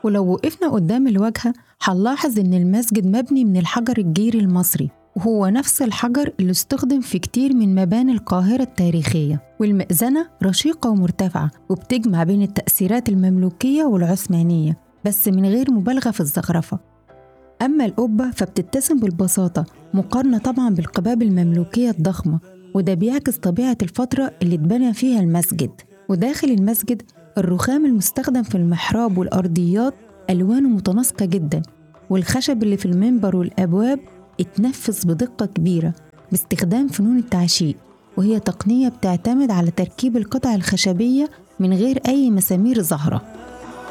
ولو وقفنا قدام الواجهة هنلاحظ إن المسجد مبني من الحجر الجيري المصري وهو نفس الحجر اللي استخدم في كتير من مباني القاهرة التاريخية والمئذنة رشيقة ومرتفعة وبتجمع بين التأثيرات المملوكية والعثمانية بس من غير مبالغة في الزخرفة أما القبة فبتتسم بالبساطة مقارنة طبعا بالقباب المملوكية الضخمة وده بيعكس طبيعة الفترة اللي اتبنى فيها المسجد وداخل المسجد الرخام المستخدم في المحراب والأرضيات ألوانه متناسقة جدا والخشب اللي في المنبر والأبواب اتنفذ بدقة كبيرة باستخدام فنون التعشيق وهي تقنية بتعتمد على تركيب القطع الخشبية من غير أي مسامير ظاهرة